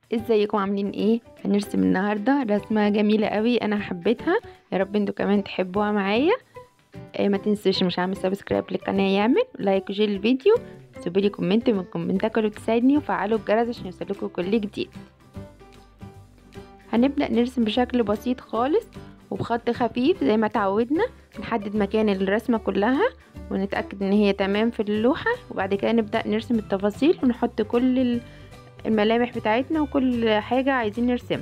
ازيكم عاملين ايه هنرسم النهارده رسمه جميله قوي انا حبيتها يا رب انتوا كمان تحبوها معايا إيه ما تنسوش مش عامل سبسكرايب للقناه يعمل لايك وشير الفيديو سيبوا لي كومنت من كومنتاتكم اللي بتساعدني وفعلوا الجرس عشان يوصلكوا كل جديد هنبدا نرسم بشكل بسيط خالص وبخط خفيف زي ما اتعودنا نحدد مكان الرسمه كلها ونتاكد ان هي تمام في اللوحه وبعد كده نبدا نرسم التفاصيل ونحط كل الملامح بتاعتنا وكل حاجة عايزين نرسمها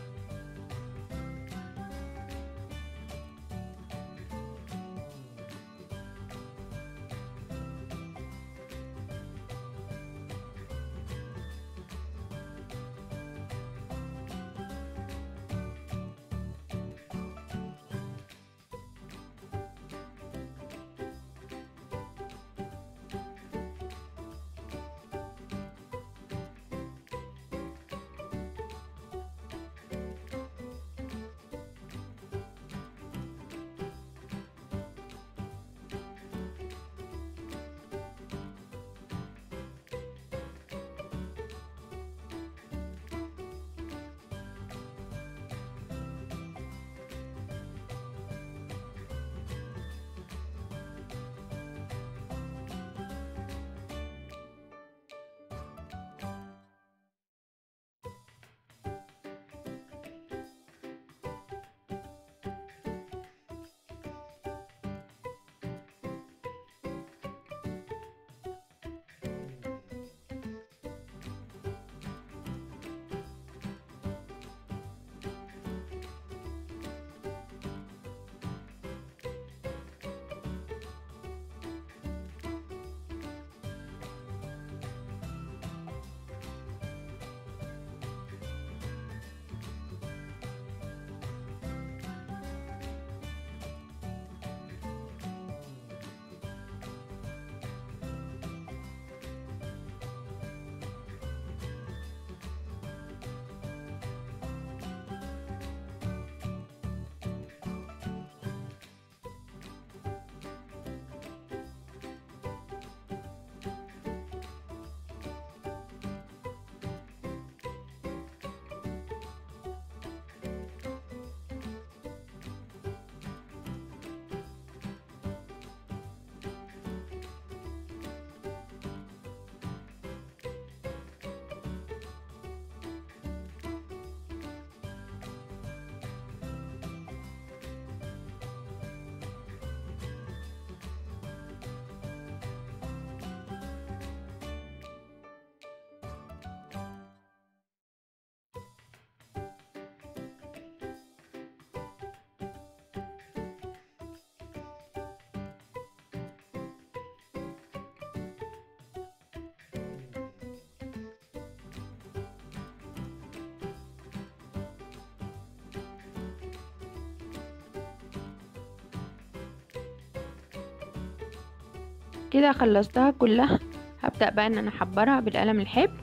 كده خلصتها كلها هبدأ بقى ان انا احبرها بالقلم الحبر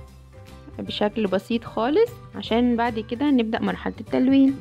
بشكل بسيط خالص عشان بعد كده نبدأ مرحلة التلوين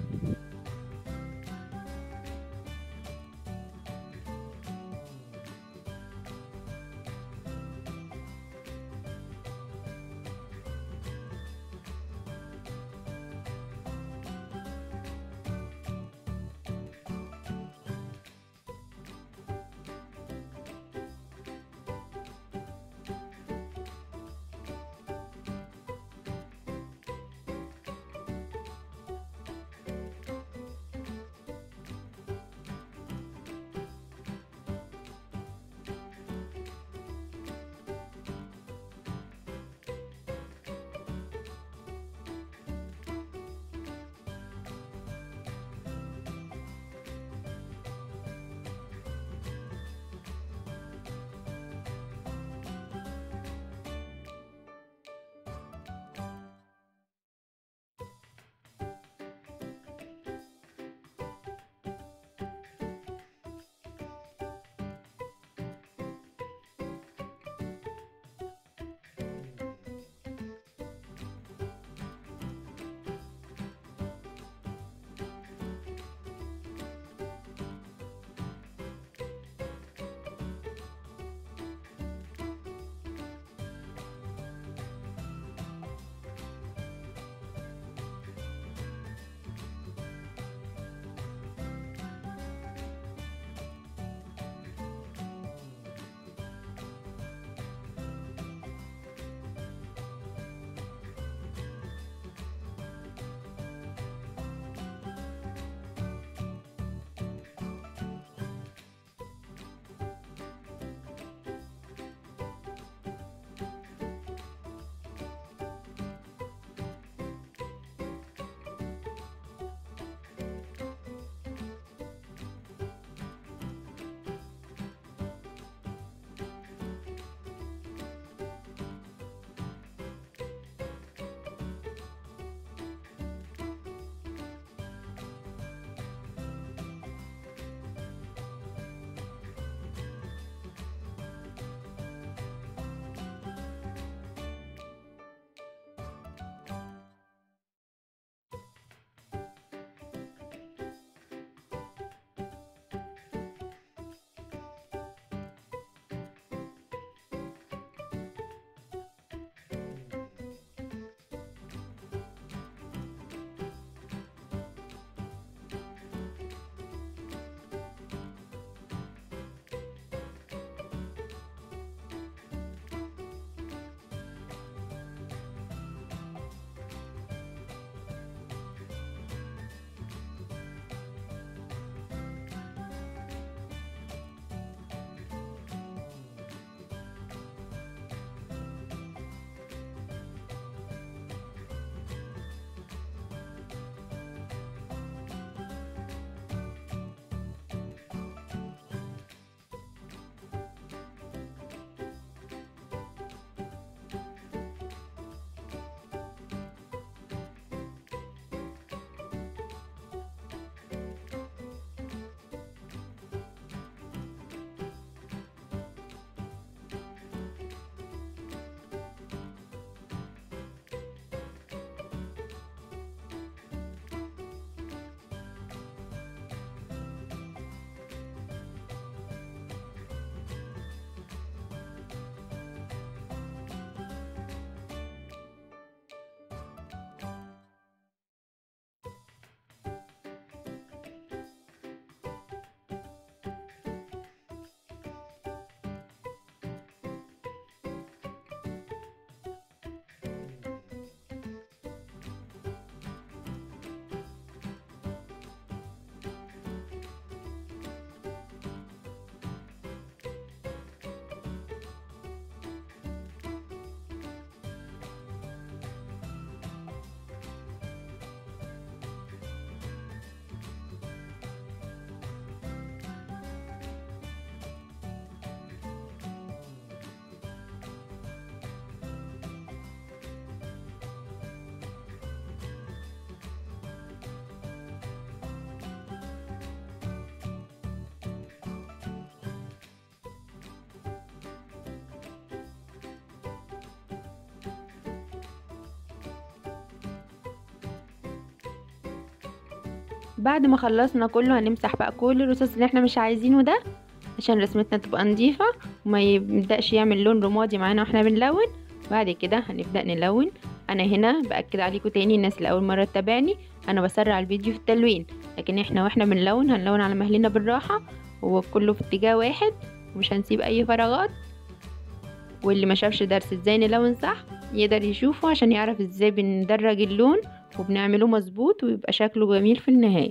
بعد ما خلصنا كله هنمسح بقى كل الرصاص اللي احنا مش عايزينه ده عشان رسمتنا تبقى نظيفة وما يبدأش يعمل لون رمادي معانا واحنا بنلون بعد كده هنبدأ نلون انا هنا باكد عليكم تاني الناس اللي اول مره تتابعني انا بسرع الفيديو في التلوين لكن احنا واحنا بنلون هنلون على مهلنا بالراحه وكله في اتجاه واحد ومش هنسيب اي فراغات واللي ما شافش درس ازاي نلون صح يقدر يشوفه عشان يعرف ازاي بندرج اللون وبنعمله مظبوط ويبقى شكله جميل في النهايه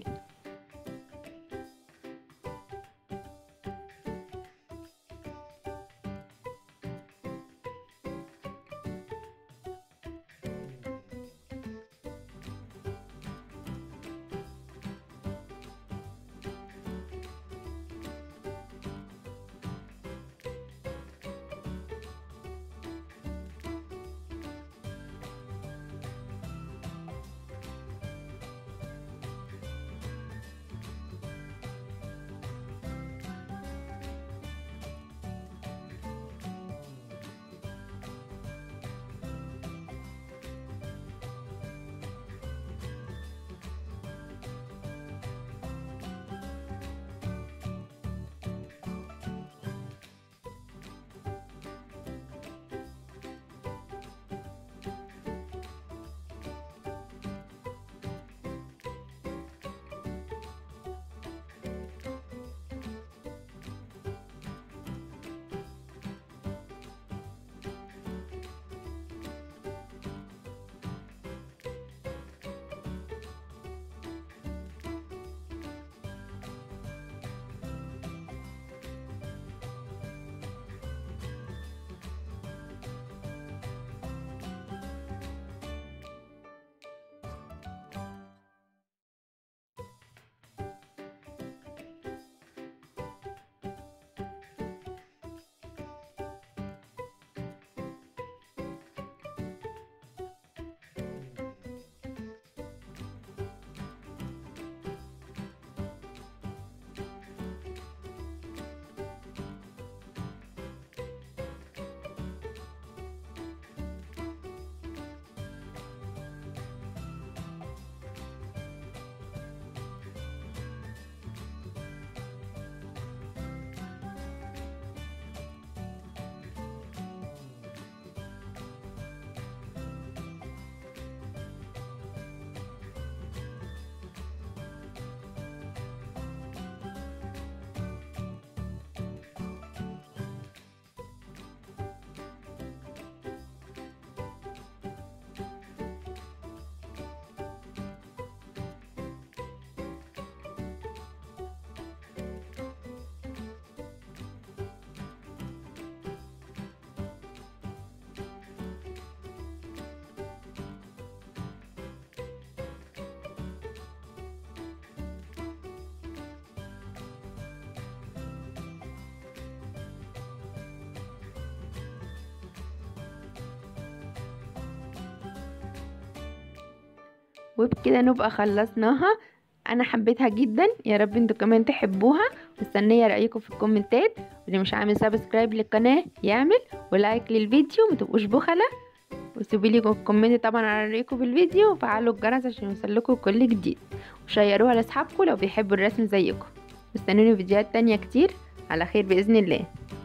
وبكده نبقى خلصناها انا حبيتها جدا يا رب انتوا كمان تحبوها مستنيه رايكم في الكومنتات واللي مش عامل سبسكرايب للقناه يعمل ولايك للفيديو ما تبقوش بخله وسيبوا لي كومنت طبعا على رايكم بالفيديو وفعلوا الجرس عشان يوصلكوا كل جديد وشيروها لاصحابكم لو بيحبوا الرسم زيكم واستنوني فيديوهات تانية كتير على خير باذن الله